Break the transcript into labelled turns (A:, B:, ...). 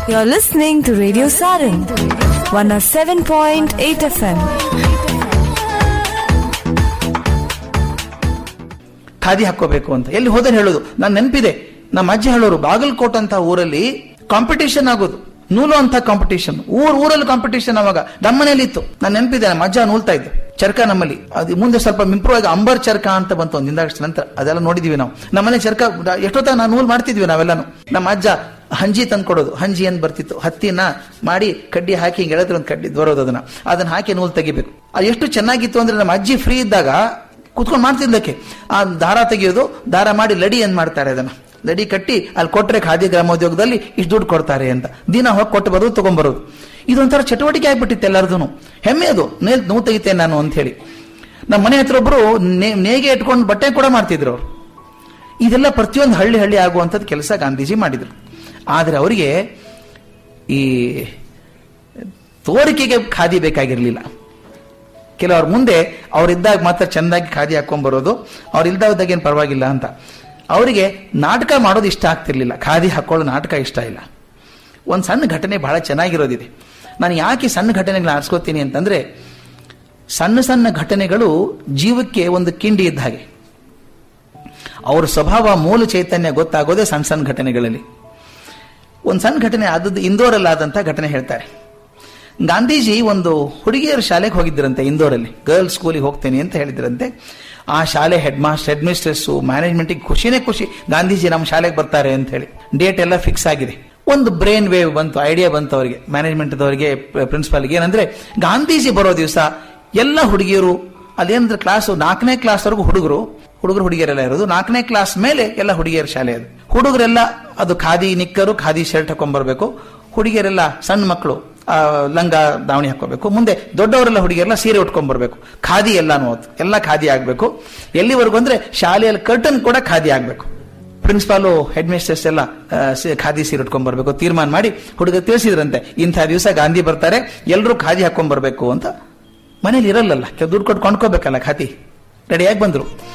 A: You're listening to Radio Sarin, 107.8 FM.
B: Khadi ಹಾಕೋಬೇಕು ಅಂತ ಎಲ್ಲಿ ಹೋದ್ರೆ ಹೇಳೋದು ನಾನು ನೆನಪಿದೆ ನಮ್ಮ ಅಜ್ಜಿ ಹೇಳೋರು ಬಾಗಲಕೋಟ್ ಅಂತ ಊರಲ್ಲಿ ಕಾಂಪಿಟೇಷನ್ ಆಗೋದು ನೂಲು ಅಂತ ಕಾಂಪಿಟೇಷನ್ ಊರ್ ಊರಲ್ಲಿ ಕಾಂಪಿಟೇಷನ್ ಅವಾಗ ನಮ್ಮನೇಲಿ ಇತ್ತು ನಾನು ನೆನಪಿದೆ ನಮ್ಮ ಅಜ್ಜ ನೂಲ್ತಾ ಇದ್ದು ಚರ್ಕ ನಮ್ಮಲ್ಲಿ ಅದು ಮುಂದೆ ಸ್ವಲ್ಪ ಇಂಪ್ರೂವ್ ಆಗಿ ಅಂಬರ್ ಚರ್ಕ ಅಂತ ಬಂತು ಒಂದು ಹಿಂದಾಗಷ್ಟ ನಂತರ ಅದೆಲ್ಲ ನೋಡಿದೀವಿ ನಾವು ನಮ್ಮನೆ ಚರ್ಕ ಎಷ್ಟೊತ್ತ ನಾವು ನೂಲ್ ಮಾಡ್ತಿದ್ವಿ ನಾವೆಲ್ಲಾನು ನಮ್ಮ ಅಜ್ಜ ಹಂಜಿ ತಂದ್ಕೊಡೋದು ಹಂಜಿ ಅಂತ ಬರ್ತಿತ್ತು ಹತ್ತಿನ ಮಾಡಿ ಕಡ್ಡಿ ಹಾಕಿ ಹಿಂಗೆ ಎಳೆದ್ರೆ ಒಂದು ಕಡ್ಡಿ ಬರೋದು ಅದನ್ನ ಅದನ್ನ ಹಾಕಿ ನೂಲ್ ತೆಗಿಬೇಕು ಅದು ಎಷ್ಟು ಚೆನ್ನಾಗಿತ್ತು ಅಂದ್ರೆ ನಮ್ಮ ಅಜ್ಜಿ ಫ್ರೀ ಇದ್ದಾಗ ಕುತ್ಕೊಂಡು ಮಾಡ್ತಿದ್ದಕ್ಕೆ ಆ ದಾರ ತೆಗೆಯೋದು ದಾರ ಮಾಡಿ ಲಡಿ ಏನ್ ಮಾಡ್ತಾರೆ ಅದನ್ನ ಲಡಿ ಕಟ್ಟಿ ಅಲ್ಲಿ ಕೊಟ್ರೆ ಖಾದಿ ಗ್ರಾಮೋದ್ಯೋಗದಲ್ಲಿ ಇಷ್ಟು ದುಡ್ಡು ಕೊಡ್ತಾರೆ ಅಂತ ದಿನ ಹೋಗಿ ಕೊಟ್ಟು ಬರೋದು ತಗೊಂಡ್ಬರೋದು ಇದೊಂಥರ ಚಟುವಟಿಕೆ ಆಗ್ಬಿಟ್ಟಿತ್ತು ಎಲ್ಲರದು ಹೆಮ್ಮೆ ಅದು ನೇ ನೋವು ತೆಗಿತೇನೆ ನಾನು ಅಂತ ಹೇಳಿ ನಮ್ಮ ಮನೆ ಹತ್ರ ಒಬ್ರು ನೇ- ನೇಗೆ ಇಟ್ಕೊಂಡು ಬಟ್ಟೆ ಕೂಡ ಮಾಡ್ತಿದ್ರು ಅವರು ಇದೆಲ್ಲ ಪ್ರತಿಯೊಂದು ಹಳ್ಳಿ ಹಳ್ಳಿ ಆಗುವಂಥದ್ದು ಕೆಲಸ ಗಾಂಧೀಜಿ ಮಾಡಿದ್ರು ಆದರೆ ಅವರಿಗೆ ಈ ತೋರಿಕೆಗೆ ಖಾದಿ ಬೇಕಾಗಿರಲಿಲ್ಲ ಕೆಲವ್ರ ಮುಂದೆ ಅವ್ರಿದ್ದಾಗ ಮಾತ್ರ ಚೆಂದಾಗಿ ಖಾದಿ ಹಾಕೊಂಡ್ ಬರೋದು ಅವ್ರು ಇಲ್ದಾಗ ಏನು ಪರವಾಗಿಲ್ಲ ಅಂತ ಅವರಿಗೆ ನಾಟಕ ಮಾಡೋದು ಇಷ್ಟ ಆಗ್ತಿರ್ಲಿಲ್ಲ ಖಾದಿ ಹಾಕೊಳ್ಳೋ ನಾಟಕ ಇಷ್ಟ ಇಲ್ಲ ಒಂದು ಸಣ್ಣ ಘಟನೆ ಬಹಳ ಚೆನ್ನಾಗಿರೋದಿದೆ ನಾನು ಯಾಕೆ ಸಣ್ಣ ಘಟನೆಗಳನ್ನ ಆರಿಸ್ಕೋತೀನಿ ಅಂತಂದ್ರೆ ಸಣ್ಣ ಸಣ್ಣ ಘಟನೆಗಳು ಜೀವಕ್ಕೆ ಒಂದು ಕಿಂಡಿ ಇದ್ದ ಹಾಗೆ ಅವ್ರ ಸ್ವಭಾವ ಮೂಲ ಚೈತನ್ಯ ಗೊತ್ತಾಗೋದೇ ಸಣ್ಣ ಸಣ್ಣ ಘಟನೆಗಳಲ್ಲಿ ಒಂದು ಸಣ್ಣ ಘಟನೆ ಆದದ್ದು ಇಂದೋರಲ್ಲಾದಂಥ ಘಟನೆ ಹೇಳ್ತಾರೆ ಗಾಂಧೀಜಿ ಒಂದು ಹುಡುಗಿಯರ ಶಾಲೆಗೆ ಹೋಗಿದ್ದರಂತೆ ಇಂದೋರಲ್ಲಿ ಗರ್ಲ್ಸ್ ಸ್ಕೂಲಿಗೆ ಹೋಗ್ತೇನೆ ಅಂತ ಹೇಳಿದ್ರಂತೆ ಆ ಶಾಲೆ ಹೆಡ್ ಮಾಸ್ಟರ್ ಹೆಡ್ ಮಿಸ್ಟ್ರೆಸ್ಸು ಮ್ಯಾನೇಜ್ಮೆಂಟಿಗೆ ಖುಷಿನೇ ಖುಷಿ ಗಾಂಧೀಜಿ ನಮ್ಮ ಶಾಲೆಗೆ ಬರ್ತಾರೆ ಅಂತ ಹೇಳಿ ಡೇಟ್ ಎಲ್ಲ ಫಿಕ್ಸ್ ಆಗಿದೆ ಒಂದು ಬ್ರೈನ್ ವೇವ್ ಬಂತು ಐಡಿಯಾ ಬಂತು ಅವರಿಗೆ ಮ್ಯಾನೇಜ್ಮೆಂಟ್ದವರಿಗೆ ಪ್ರಿನ್ಸಿಪಾಲ್ಗೆ ಏನಂದ್ರೆ ಗಾಂಧೀಜಿ ಬರೋ ದಿವಸ ಎಲ್ಲ ಹುಡುಗಿಯರು ಅದೇನಂದ್ರೆ ಕ್ಲಾಸ್ ನಾಲ್ಕನೇ ಕ್ಲಾಸ್ವರೆಗೂ ಹುಡುಗರು ಹುಡುಗರು ಹುಡುಗಿಯರೆಲ್ಲ ಇರೋದು ನಾಲ್ಕನೇ ಕ್ಲಾಸ್ ಮೇಲೆ ಎಲ್ಲ ಹುಡುಗಿಯರ ಶಾಲೆ ಅದು ಹುಡುಗರೆಲ್ಲ ಅದು ಖಾದಿ ನಿಕ್ಕರು ಖಾದಿ ಶರ್ಟ್ ಹಾಕೊಂಡ್ಬರ್ಬೇಕು ಹುಡುಗಿಯರೆಲ್ಲ ಸಣ್ಣ ಮಕ್ಕಳು ಆ, ಲಂಗ ದಾವಣಿ ಹಾಕೋಬೇಕು ಮುಂದೆ ದೊಡ್ಡವರೆಲ್ಲ ಹುಡುಗಿಯರೆಲ್ಲ ಸೀರೆ ಉಟ್ಕೊಂಡ್ಬರ್ಬೇಕು ಖಾದಿ ಎಲ್ಲಾನು ಅವತ್ತು ಎಲ್ಲ ಖಾದಿ ಆಗ್ಬೇಕು ಎಲ್ಲಿವರೆಗೂ ಅಂದ್ರೆ ಶಾಲೆಯಲ್ಲಿ ಕರ್ಟನ್ ಕೂಡ ಖಾದಿ ಆಗ್ಬೇಕು ಪ್ರಿನ್ಸಿಪಾಲು ಹೆಡ್ ಮಿಸ್ಟ್ರೆಸ್ ಎಲ್ಲ ಆ, ಸಿ- ಖಾದಿ ಸೀರೆ ಉಟ್ಕೊಂಡ್ಬರ್ಬೇಕು ತೀರ್ಮಾನ ಮಾಡಿ ಹುಡುಗ ತಿಳಿಸಿದ್ರಂತೆ ಇಂಥ ದಿವಸ ಗಾಂಧಿ ಬರ್ತಾರೆ ಎಲ್ಲರೂ ಖಾದಿ ಹಾಕೊಂಡ್ಬರ್ಬೇಕು ಅಂತ ಮನೇಲಿ ಇರಲ್ಲಲ್ಲ ಕೆಲ ದುಡ್ಡು ಕೊಟ್ಟು ಕೊಂಡ್ಕೋಬೇಕಲ್ಲ ಖಾದಿ ರೆಡಿಯಾಗಿ ಬಂದ್ರು